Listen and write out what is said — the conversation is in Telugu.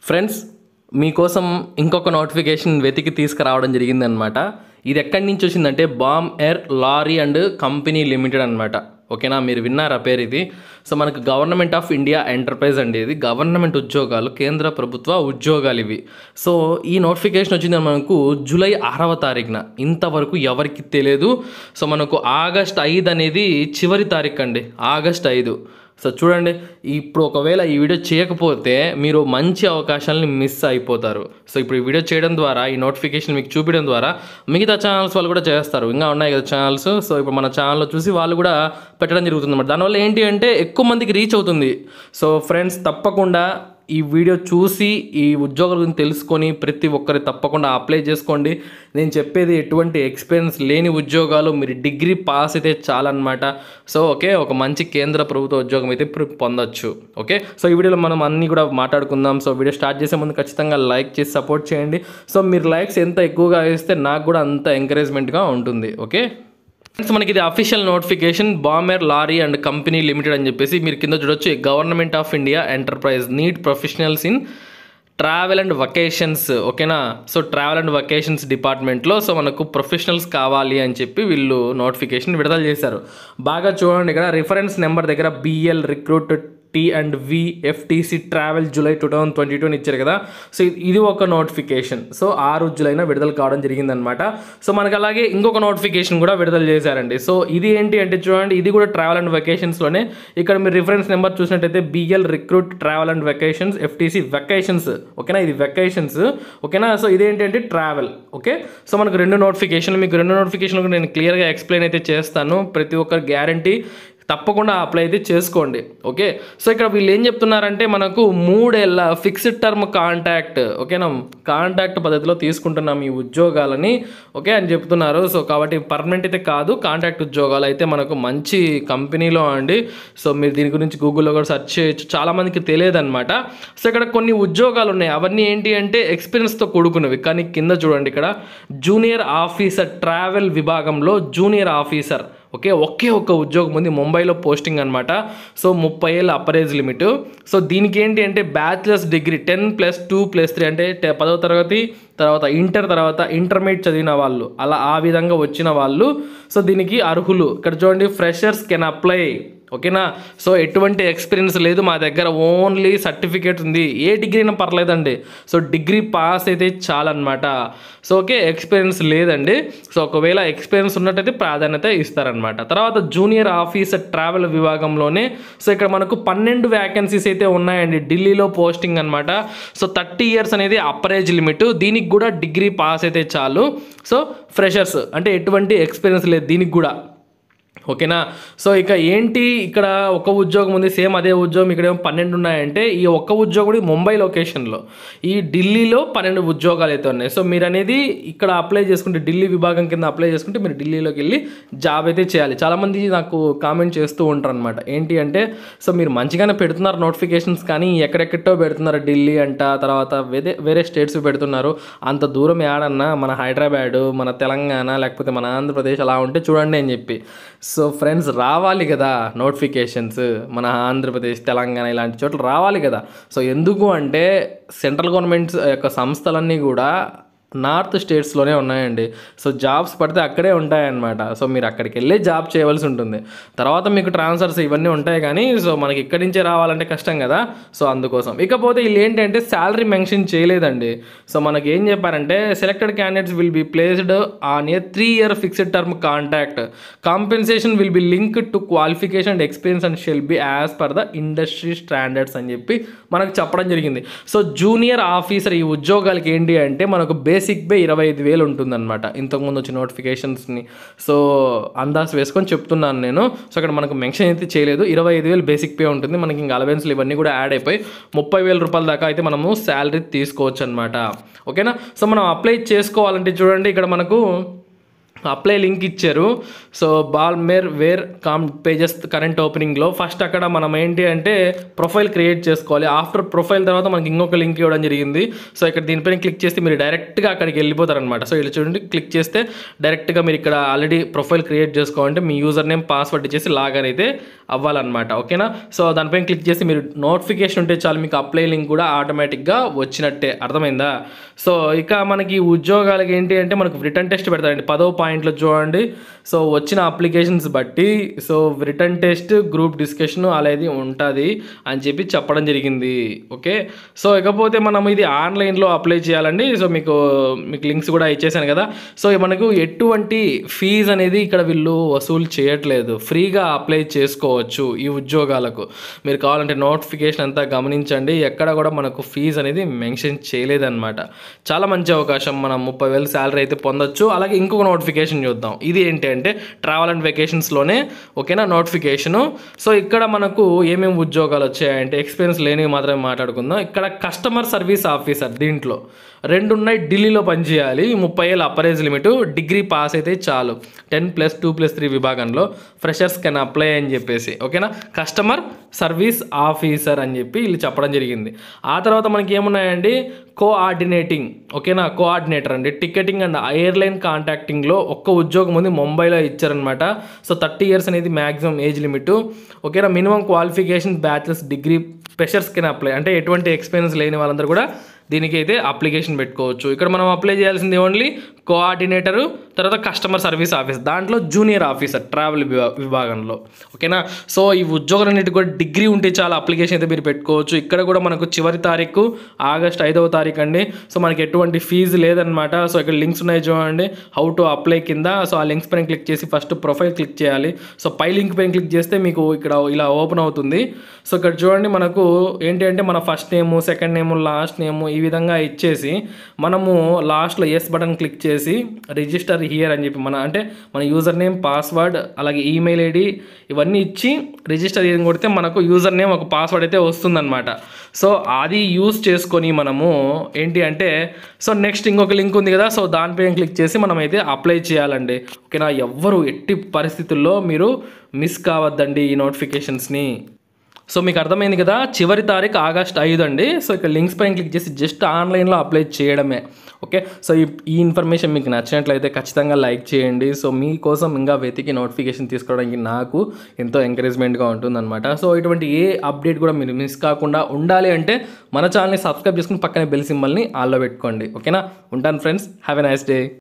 ఫ్రెండ్స్ మీకోసం ఇంకొక నోటిఫికేషన్ వెతికి తీసుకురావడం జరిగిందనమాట ఇది ఎక్కడి నుంచి వచ్చిందంటే Balmer Lawrie and company limited అనమాట ఓకేనా మీరు విన్నారా పేరు ఇది సో మనకు గవర్నమెంట్ ఆఫ్ ఇండియా ఎంటర్ప్రైజ్ అండి ఇది గవర్నమెంట్ ఉద్యోగాలు కేంద్ర ప్రభుత్వ ఉద్యోగాలు ఇవి సో ఈ నోటిఫికేషన్ వచ్చింది మనకు జూలై ఆరవ తారీఖున ఇంతవరకు ఎవరికి తెలియదు సో మనకు ఆగస్ట్ ఐదు అనేది చివరి తారీఖు అండి ఆగస్ట్ ఐదు సో చూడండి ఇప్పుడు ఒకవేళ ఈ వీడియో చేయకపోతే మీరు మంచి అవకాశాలని మిస్ అయిపోతారు సో ఇప్పుడు ఈ వీడియో చేయడం ద్వారా ఈ నోటిఫికేషన్ మీకు చూపించడం ద్వారా మిగతా ఛానల్స్ వాళ్ళు కూడా చేస్తారు ఇంకా ఉన్నాయి కదా ఛానల్స్ సో ఇప్పుడు మన ఛానల్లో చూసి వాళ్ళు కూడా పెట్టడం జరుగుతుంది అన్నమాట దానివల్ల ఏంటి అంటే ఎక్కువ మందికి రీచ్ అవుతుంది సో ఫ్రెండ్స్ తప్పకుండా ఈ వీడియో చూసి ఈ ఉద్యోగాల గురించి తెలుసుకొని ప్రతి ఒక్కరి తప్పకుండా అప్లై చేసుకోండి నేను చెప్పేది ఎటువంటి ఎక్స్పీరియన్స్ లేని ఉద్యోగాలు మీరు డిగ్రీ పాస్ అయితే చాలన్నమాట సో ఓకే ఒక మంచి కేంద్ర ప్రభుత్వ ఉద్యోగం అయితే ఇప్పుడు పొందొచ్చు ఓకే సో ఈ వీడియోలో మనం అన్నీ కూడా మాట్లాడుకుందాం సో వీడియో స్టార్ట్ చేసే ముందు ఖచ్చితంగా లైక్ చేసి సపోర్ట్ చేయండి సో మీరు లైక్స్ ఎంత ఎక్కువగా వేస్తే నాకు కూడా అంత ఎంకరేజ్మెంట్గా ఉంటుంది ఓకే ఫ్రెండ్స్ మనకి ఇది official notification Balmer Lawrie and company limited అని చెప్పేసి మీరు కింద చూడొచ్చు government of India enterprise need professionals in travel and vacations ఓకేనా సో ట్రావెల్ అండ్ వకేషన్స్ డిపార్ట్మెంట్లో సో మనకు ప్రొఫెషనల్స్ కావాలి అని చెప్పి వీళ్ళు నోటిఫికేషన్ విడుదల చేశారు బాగా చూడండి ఇక్కడ రిఫరెన్స్ నెంబర్ దగ్గర BL recruit T and V FTC travel July two thousand twenty two ఇచ్చారు కదా సో ఇది- ఇది ఒక నోటిఫికేషన్ సో ఆరు జూలైన విడుదల కావడం జరిగిందనమాట సో మనకు అలాగే ఇంకొక నోటిఫికేషన్ కూడా విడుదల చేశారండి సో ఇది ఏంటి అంటే చూడండి ఇది కూడా ట్రావెల్ అండ్ వెకేషన్స్లోనే ఇక్కడ మీరు రిఫరెన్స్ నెంబర్ చూసినట్టయితే BL recruit travel and vacations FTC vacations ఓకేనా ఇది వెకేషన్స్ ఓకేనా సో ఇదేంటి అంటే ట్రావెల్ ఓకే సో మనకు రెండు నోటిఫికేషన్లు మీకు రెండు నోటిఫికేషన్లు కూడా నేను క్లియర్గా ఎక్స్ప్లెయిన్ అయితే చేస్తాను ప్రతి ఒక్కరు గ్యారంటీ తప్పకుండా అప్లై అయితే చేసుకోండి ఓకే సో ఇక్కడ వీళ్ళు ఏం చెప్తున్నారంటే మనకు మూడేళ్ళ ఫిక్స్డ్ టర్మ్ కాంటాక్ట్ ఓకేనా కాంటాక్ట్ పద్ధతిలో తీసుకుంటున్నాం ఈ ఉద్యోగాలని ఓకే అని చెప్తున్నారు సో కాబట్టి పర్మనెంట్ అయితే కాదు కాంటాక్ట్ ఉద్యోగాలు అయితే మనకు మంచి కంపెనీలో అండి సో మీరు దీని గురించి గూగుల్లో కూడా సెర్చ్ చేయొచ్చు చాలా మందికి తెలియదు అనమాట సో ఇక్కడ కొన్ని ఉద్యోగాలు ఉన్నాయి అవన్నీ ఏంటి అంటే ఎక్స్పీరియన్స్తో కూడుకున్నవి కానీ కింద చూడండి ఇక్కడ జూనియర్ ఆఫీసర్ ట్రావెల్ విభాగంలో జూనియర్ ఆఫీసర్ ఓకే ఒకే ఒక్క ఉద్యోగం ఉంది ముంబైలో పోస్టింగ్ అనమాట సో ముప్పై ఏళ్ళ అప్పరేజ్ లిమిట్ సో దీనికి ఏంటి అంటే bachelors degree ten plus two plus three అంటే టె- పదవ తరగతి తర్వాత ఇంటర్ తర్వాత ఇంటర్మీడియట్ చదివిన వాళ్ళు అలా ఆ విధంగా వచ్చిన వాళ్ళు సో దీనికి అర్హులు ఇక్కడ చూడండి ఫ్రెషర్స్ కెన్ అప్లై ఓకేనా సో ఎటువంటి ఎక్స్పీరియన్స్ లేదు మా దగ్గర ఓన్లీ సర్టిఫికేట్ ఉంది ఏ డిగ్రీ అయినా పర్లేదండి సో డిగ్రీ పాస్ అయితే చాలన్నమాట సో ఓకే ఎక్స్పీరియన్స్ లేదండి సో ఒకవేళ ఎక్స్పీరియన్స్ ఉన్నట్టయితే ప్రాధాన్యత ఇస్తారనమాట తర్వాత జూనియర్ ఆఫీసర్ ట్రావెల్ విభాగంలోనే సో ఇక్కడ మనకు పన్నెండు వ్యాకెన్సీస్ అయితే ఉన్నాయండి ఢిల్లీలో పోస్టింగ్ అనమాట సో థర్టీ ఇయర్స్ అనేది అప్పరేజ్ లిమిట్ దీనికి కూడా డిగ్రీ పాస్ అయితే చాలు సో ఫ్రెషర్స్ అంటే ఎటువంటి ఎక్స్పీరియన్స్ లేదు దీనికి కూడా ఓకేనా సో ఇక ఏంటి ఇక్కడ ఒక ఉద్యోగం ఉంది సేమ్ అదే ఉద్యోగం ఇక్కడ ఏమో పన్నెండు ఉన్నాయంటే ఈ ఒక్క ఉద్యోగుడు ముంబై లొకేషన్లో ఈ ఢిల్లీలో పన్నెండు ఉద్యోగాలు అయితే ఉన్నాయి సో మీరు అనేది ఇక్కడ అప్లై చేసుకుంటే ఢిల్లీ విభాగం కింద అప్లై చేసుకుంటే మీరు ఢిల్లీలోకి వెళ్ళి జాబ్ అయితే చేయాలి చాలామంది నాకు కామెంట్ చేస్తూ ఉంటారు అనమాట ఏంటి అంటే సో మీరు మంచిగానే పెడుతున్నారు నోటిఫికేషన్స్ కానీ ఎక్కడెక్కడో పెడుతున్నారు ఢిల్లీ అంట తర్వాత వేరే వేరే స్టేట్స్ పెడుతున్నారు అంత దూరం ఏడన్నా మన హైదరాబాదు మన తెలంగాణ లేకపోతే మన ఆంధ్రప్రదేశ్ అలా ఉంటే చూడండి అని చెప్పి సో ఫ్రెండ్స్ రావాలి కదా నోటిఫికేషన్స్ మన ఆంధ్రప్రదేశ్ తెలంగాణ ఇలాంటి చోట్ల రావాలి కదా సో ఎందుకు అంటే సెంట్రల్ గవర్నమెంట్ యొక్క సంస్థలన్నీ కూడా నార్త్ స్టేట్స్లోనే ఉన్నాయండి సో జాబ్స్ పడితే అక్కడే ఉంటాయన్నమాట సో మీరు అక్కడికి వెళ్ళి జాబ్ చేయవలసి ఉంటుంది తర్వాత మీకు ట్రాన్స్ఫర్స్ ఇవన్నీ ఉంటాయి కానీ సో మనకి ఇక్కడి నుంచే రావాలంటే కష్టం కదా సో అందుకోసం ఇకపోతే వీళ్ళు ఏంటంటే శాలరీ మెన్షన్ చేయలేదండి సో మనకి ఏం చెప్పారంటే selected candidates will be placed on a three year fixed term contact compensation will be link to qualification and experience and shall be as per the industry standards అని చెప్పి మనకు చెప్పడం జరిగింది సో జూనియర్ ఆఫీసర్ ఈ ఉద్యోగాలకి ఏంటి అంటే మనకు బేసిక్ పే ఇరవై ఐదు వేలు ఉంటుందన్నమాట ఇంతకుముందు వచ్చిన నోటిఫికేషన్స్ని సో అందాస్ వేసుకొని చెప్తున్నాను నేను సో అక్కడ మనకు మెన్షన్ అయితే చేయలేదు ఇరవై ఐదు వేలు బేసిక్ పే ఉంటుంది మనకి ఇంకా అలవెన్స్లు ఇవన్నీ కూడా యాడ్ అయిపోయి ముప్పై వేల రూపాయల దాకా అయితే మనము శాలరీ తీసుకోవచ్చు అనమాట ఓకేనా సో మనం అప్లై చేసుకోవాలంటే చూడండి ఇక్కడ మనకు అప్లై లింక్ ఇచ్చారు so Balmer ware com pages current ఓపెనింగ్లో ఫస్ట్ అక్కడ మనం ఏంటి అంటే ప్రొఫైల్ క్రియేట్ చేసుకోవాలి ఆఫ్టర్ ప్రొఫైల్ తర్వాత మనకి ఇంకొక లింక్ ఇవ్వడం జరిగింది సో ఇక్కడ దీనిపైన క్లిక్ చేస్తే మీరు డైరెక్ట్గా అక్కడికి వెళ్ళిపోతారనమాట సో ఇలా చూడండి క్లిక్ చేస్తే డైరెక్ట్గా మీరు ఇక్కడ ఆల్రెడీ ప్రొఫైల్ క్రియేట్ చేసుకోవాలంటే మీ యూజర్ నేమ్ పాస్వర్డ్ ఇచ్చేసి లాగన్ అయితే అవ్వాలన్నమాట ఓకేనా సో దానిపైన క్లిక్ చేసి మీరు నోటిఫికేషన్ ఉంటే చాలు మీకు అప్లై లింక్ కూడా ఆటోమేటిక్గా వచ్చినట్టే అర్థమైందా సో ఇక మనకి ఉద్యోగాలకి ఏంటి అంటే మనకు రిటర్న్ టెస్ట్ పెడతారండి పదో పాయింట్లో చూడండి సో వచ్చిన అప్లికేషన్స్ బట్టి so written test group discussion అనేది ఉంటుంది అని చెప్పి చెప్పడం జరిగింది ఓకే సో ఇకపోతే మనం ఇది ఆన్లైన్లో అప్లై చేయాలండి సో మీకు మీకు లింక్స్ కూడా ఇచ్చేసాను కదా సో మనకు ఎటువంటి ఫీజు అనేది ఇక్కడ వీళ్ళు వసూలు చేయట్లేదు ఫ్రీగా అప్లై చేసుకోవచ్చు ఈ ఉద్యోగాలకు మీరు కావాలంటే నోటిఫికేషన్ అంతా గమనించండి ఎక్కడ కూడా మనకు ఫీజు అనేది మెన్షన్ చేయలేదన్నమాట చాలా మంచి అవకాశం మనం ముప్పై వేలు శాలరీ అయితే పొందొచ్చు అలాగే ఇంకొక నోటిఫికేషన్ చూద్దాం ఇది ఏంటి అంటే ట్రావెల్ అండ్ వెకేషన్స్లోనే ఓకేనా నోటిఫికేషను సో ఇక్కడ మనకు ఏమేమి ఉద్యోగాలు వచ్చాయంటే ఎక్స్పీరియన్స్ లేనివి మాత్రమే మాట్లాడుకుందాం ఇక్కడ కస్టమర్ సర్వీస్ ఆఫీసర్ దీంట్లో రెండు ఉన్నాయి ఢిల్లీలో పనిచేయాలి ముప్పై ఏళ్ళ అపరేజ్ లిమిట్ డిగ్రీ పాస్ అయితే చాలు ten plus two plus three విభాగంలో ఫ్రెషర్స్ కెన్ అప్లై అని చెప్పేసి ఓకేనా కస్టమర్ సర్వీస్ ఆఫీసర్ అని చెప్పి వీళ్ళు చెప్పడం జరిగింది ఆ తర్వాత మనకి ఏమున్నాయండి కోఆర్డినేటింగ్ ఓకేనా కోఆర్డినేటర్ అండి టికెటింగ్ అండ్ ఎయిర్లైన్ కాంటాక్టింగ్లో ఒక్క ఉద్యోగం ఉంది ముంబైలో ఇచ్చారనమాట సో థర్టీ ఇయర్స్ అనేది మ్యాక్సిమం ఏజ్ లిమిట్ ఓకేనా minimum qualification bachelors degree freshers can apply అంటే ఎటువంటి ఎక్స్పీరియన్స్ లేని వాళ్ళందరూ కూడా దీనికి అయితే అప్లికేషన్ పెట్టుకోవచ్చు ఇక్కడ మనం అప్లై చేయాల్సింది ఓన్లీ కోఆర్డినేటరు తర్వాత కస్టమర్ సర్వీస్ ఆఫీస్ దాంట్లో జూనియర్ ఆఫీసర్ ట్రావెల్ విభా విభాగంలో ఓకేనా సో ఈ ఉద్యోగాలన్నిటి కూడా డిగ్రీ ఉంటే చాలా అప్లికేషన్ అయితే మీరు పెట్టుకోవచ్చు ఇక్కడ కూడా మనకు చివరి తారీఖు ఆగస్ట్ ఐదవ తారీఖు అండి సో మనకి ఎటువంటి ఫీజు లేదనమాట సో ఇక్కడ లింక్స్ ఉన్నాయి చూడండి హౌ టు అప్లై కింద సో ఆ లింక్స్ పైన క్లిక్ చేసి ఫస్ట్ ప్రొఫైల్ క్లిక్ చేయాలి సో పై లింక్ పైన క్లిక్ చేస్తే మీకు ఇక్కడ ఇలా ఓపెన్ అవుతుంది సో ఇక్కడ చూడండి మనకు ఏంటి అంటే మన first name second name last name ఈ విధంగా ఇచ్చేసి మనము లాస్ట్లో ఎస్ బటన్ క్లిక్ చేసి రిజిస్టర్ హియర్ అని చెప్పి మన అంటే మన యూజర్ నేమ్ పాస్వర్డ్ అలాగే ఈమెయిల్ ఐడి ఇవన్నీ ఇచ్చి రిజిస్టర్ హియర్ కొడితే మనకు యూజర్ నేమ్ ఒక పాస్వర్డ్ అయితే వస్తుందన్నమాట సో అది యూజ్ చేసుకొని మనము ఏంటి అంటే సో నెక్స్ట్ ఇంకొక లింక్ ఉంది కదా సో దానిపైన క్లిక్ చేసి మనం అయితే అప్లై చేయాలండి ఓకేనా ఎవ్వరు ఎట్టి పరిస్థితుల్లో మీరు మిస్ కావద్దండి ఈ నోటిఫికేషన్స్ని సో మీకు అర్థమైంది కదా చివరి తారీఖు ఆగస్ట్ ఐదు అండి సో ఇక్కడ లింక్స్ పైన క్లిక్ చేసి జస్ట్ ఆన్లైన్లో అప్లై చేయడమే ఓకే సో ఈ ఈ ఇన్ఫర్మేషన్ మీకు నచ్చినట్లయితే ఖచ్చితంగా లైక్ చేయండి సో మీకోసం ఇంకా వెతికి నోటిఫికేషన్ తీసుకోవడానికి నాకు ఎంతో ఎంకరేజ్మెంట్గా ఉంటుందన్నమాట సో ఇటువంటి ఏ అప్డేట్ కూడా మీరు మిస్ కాకుండా ఉండాలి అంటే మన ఛానల్ని సబ్స్క్రైబ్ చేసుకుని పక్కనే బెల్ సింబల్ని ఆల్లో పెట్టుకోండి ఓకేనా ఉంటాను friends have a nice day